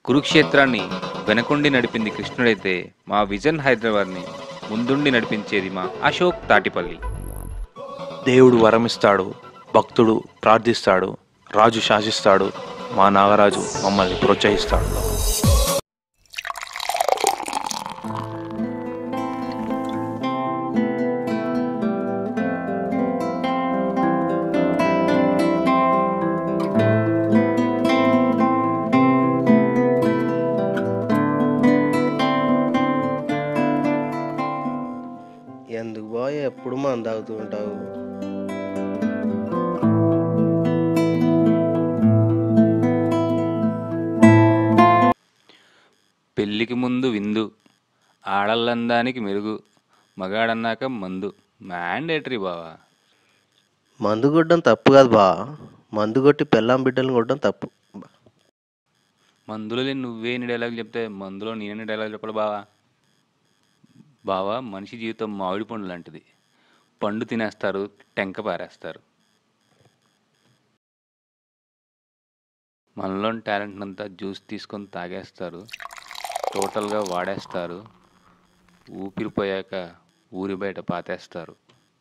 కురుక్షేత్రాన్ని వెనకుండి నడిపింది కృష్ణుడైతే మా విజన్ హైదరాబాద్ని ముందుండి నడిపించేది మా అశోక్ తాటిపల్లి దేవుడు వరమిస్తాడు భక్తుడు ప్రార్థిస్తాడు రాజు శాసిస్తాడు మా నాగరాజు మమ్మల్ని ప్రోత్సహిస్తాడు ఎందుకు బాయ్ ఎప్పుడు మంద తాగుతూ ఉంటావు పెళ్ళికి ముందు విందు ఆడళ్ళందానికి మెరుగు మగాడన్నాక మందు మ్యాండేటరీ బావా మందు కొట్టడం తప్పు కాదు బా మందు కొట్టి పెళ్ళాం బిడ్డలను కొట్టడం తప్పు మందులో లేని నువ్వేని డైలాగ్ చెప్తే మందులో నేనే డైలాగ్ చెప్పాలి బావా బావా మనిషి జీవితం మామిడి పండు లాంటిది పండు తినేస్తారు టెంక పారేస్తారు మనలోని టాలెంట్ అంతా జ్యూస్ తీసుకొని తాగేస్తారు టోటల్గా వాడేస్తారు ఊపిరిపోయాక ఊరి బయట పాతేస్తారు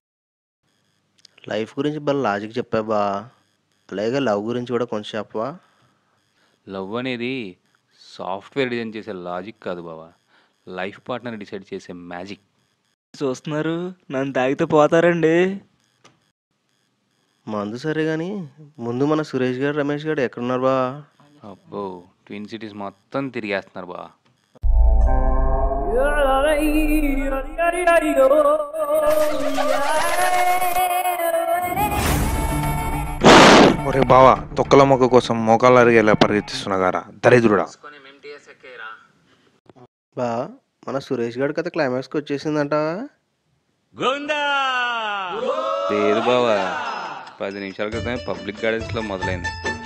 లైఫ్ గురించి బాగా లాజిక్ చెప్పా బా అలాగే లవ్ గురించి కూడా కొంచెం చెప్పవా లవ్ అనేది సాఫ్ట్వేర్ డిజైన్ చేసే లాజిక్ కాదు బావా లైఫ్ పార్ట్నర్ డిసైడ్ చేసే మ్యాజిక్ చూస్తున్నారు నన్ను తాగితే పోతారండి మందు సరే కానీ ముందు మన సురేష్ గారు రమేష్ గారు ఎక్కడున్నారు బా అబ్బో ట్విన్ సిటీస్ మొత్తం తిరిగేస్తున్నారు బా ఒరే బావా తొక్కల మొక్క కోసం మోకాలు అరిగేలా పరిగెత్తిస్తున్నగారా దరిద్రుడా బా మన సురేష్ గారి కథ క్లైమాక్స్కి వచ్చేసిందంట లేదు బావా పది నిమిషాల క్రితమే పబ్లిక్ గార్డెన్స్ లో మొదలైంది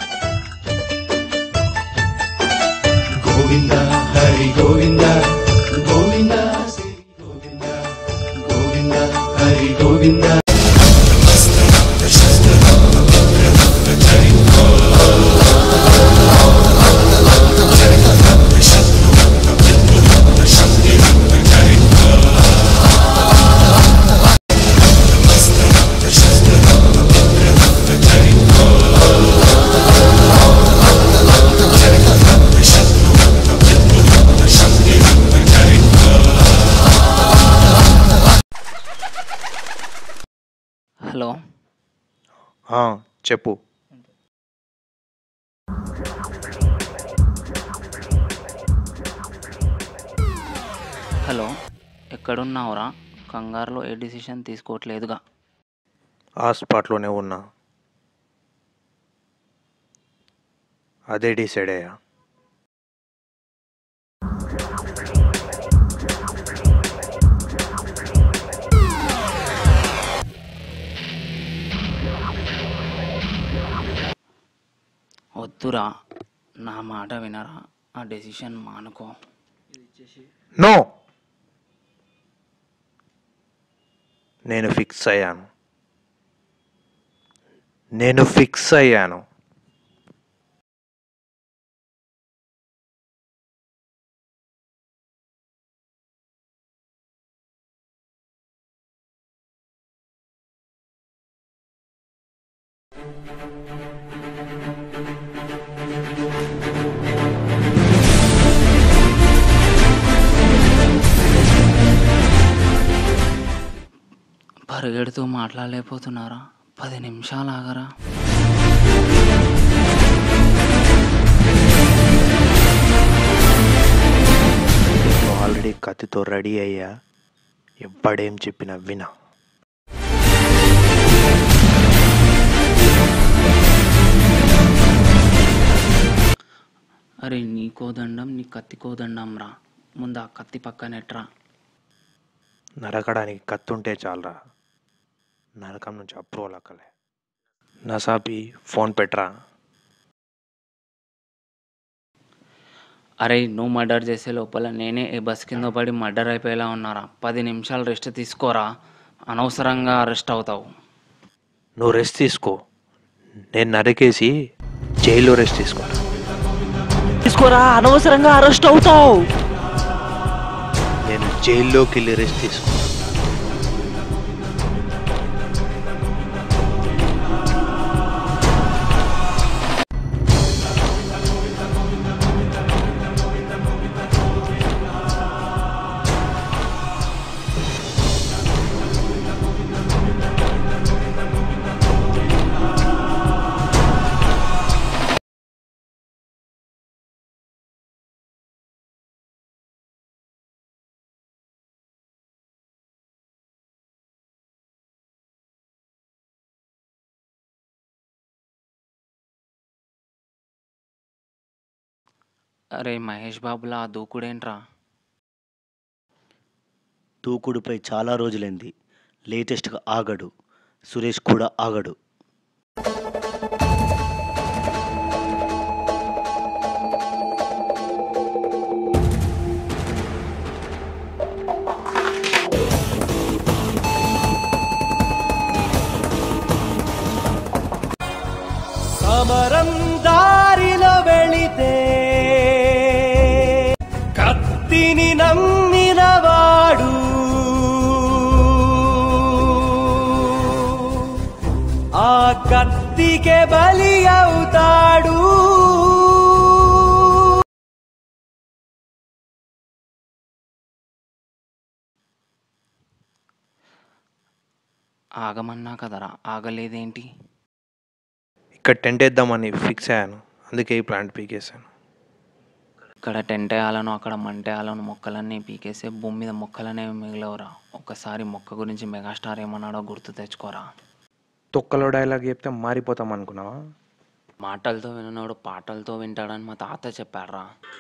హలో ఆ, చెప్పు హలో ఎక్కడున్నావురా కంగారులో ఏ డిసిషన్ తీసుకోవట్లేదుగా ఆ స్పాట్లోనే ఉన్నా అదే డిసైడ్ అయ్యా వద్దురా నా మాట వినరా ఆ డెసిషన్ మానుకో నో నేను ఫిక్స్ అయ్యాను నేను ఫిక్స్ అయ్యాను పరిగెడుతూ మాట్లాడలేకపోతున్నారా పది నిమిషాలు ఆగరా ఆల్రెడీ కత్తితో రెడీ అయ్యా ఎవ్వడేం చెప్పినా వినా అరే నీకో దండం నీ కత్తికో దండం రా ముందు ఆ కత్తి పక్కనెట్రా నరకడానికి కత్తుంటే చాలరా నరకం నుంచి అప్రూవల్ అక్కలే నసాపి ఫోన్ పెట్టరా అరే నువ్వు మర్డర్ చేసే లోపల నేనే ఏ బస్ కింద పడి మర్డర్ అయిపోయేలా ఉన్నారా పది నిమిషాలు రెస్ట్ తీసుకోరా అనవసరంగా అరెస్ట్ అవుతావు నువ్వు రెస్ట్ తీసుకో నేను నరికేసి జైల్లో రెస్ట్ తీసుకుంటా చూసుకోరా అనవసరంగా అరెస్ట్ అవుతావు నేను జైల్లోకి వెళ్ళి రెస్ట్ తీసుకున్నాను అరే మహేష్ బాబులా ఆ దూకుడేంట్రా దూకుడుపై చాలా రోజులైంది లేటెస్ట్గా ఆగడు సురేష్ కూడా ఆగడు సమరం దారిలో వెళితే కత్తిని నమ్మినవాడు ఆ కత్తికే బలి అవుతాడు ఆగమన్నా కదరా ఆగలేదేంటి ఇక్కడ టెంట్ వేద్దామని ఫిక్స్ అయ్యాను అందుకే ఈ ప్లాంట్ పీకేశాను ఇక్కడ టెంట్ వేయాలను అక్కడ మంట వేయాలను మొక్కలన్నీ పీకేసే భూమి మీద మొక్కలనేవి మిగిలవరా ఒక్కసారి మొక్క గురించి మెగాస్టార్ ఏమన్నాడో గుర్తు తెచ్చుకోరా తొక్కలో డైలాగ్ చెప్తే మారిపోతాం అనుకున్నావా మాటలతో విననోడు పాటలతో వింటాడని మా తాత చెప్పారా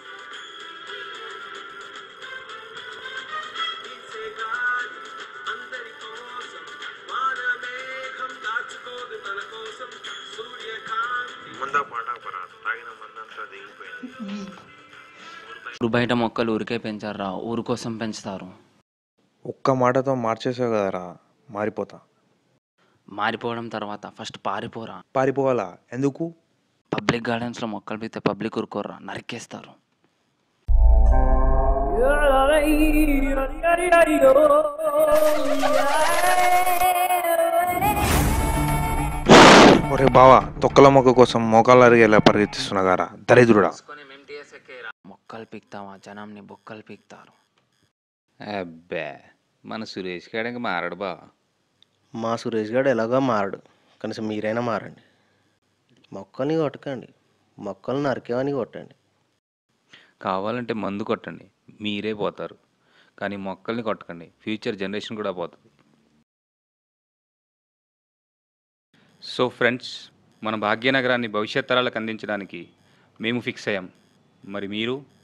ఊరు బయట మొక్కలు ఊరికే పెంచారా ఊరు కోసం పెంచుతారు ఒక్క మాటతో మార్చేసావు కదరా మారిపోతా మారిపోవడం తర్వాత ఫస్ట్ పారిపోరా పారిపోవాలా ఎందుకు పబ్లిక్ గార్డెన్స్లో మొక్కలు పెడితే పబ్లిక్ ఊరుకోర్రా నరికేస్తారు ఒరే బావా తొక్కల మొక్క కోసం మోకాలు అరిగేలా పరిగెత్తిస్తున్నా గారా దరిద్రుడా మొక్కలు పీక్తావా జనాన్ని బొక్కలు పీక్తారు అబ్బే మన సురేష్ గారికి మారడు బా మా సురేష్ గారు ఎలాగో మారడు కనీసం మీరైనా మారండి మొక్కల్ని కొట్టకండి మొక్కలు నరికేవని కొట్టండి కావాలంటే మందు కొట్టండి మీరే పోతారు కానీ మొక్కల్ని కొట్టకండి ఫ్యూచర్ జనరేషన్ కూడా పోతుంది సో ఫ్రెండ్స్ మన భాగ్యనగరాన్ని భవిష్యత్ తరాలకు అందించడానికి మేము ఫిక్స్ అయ్యాం మరి మీరు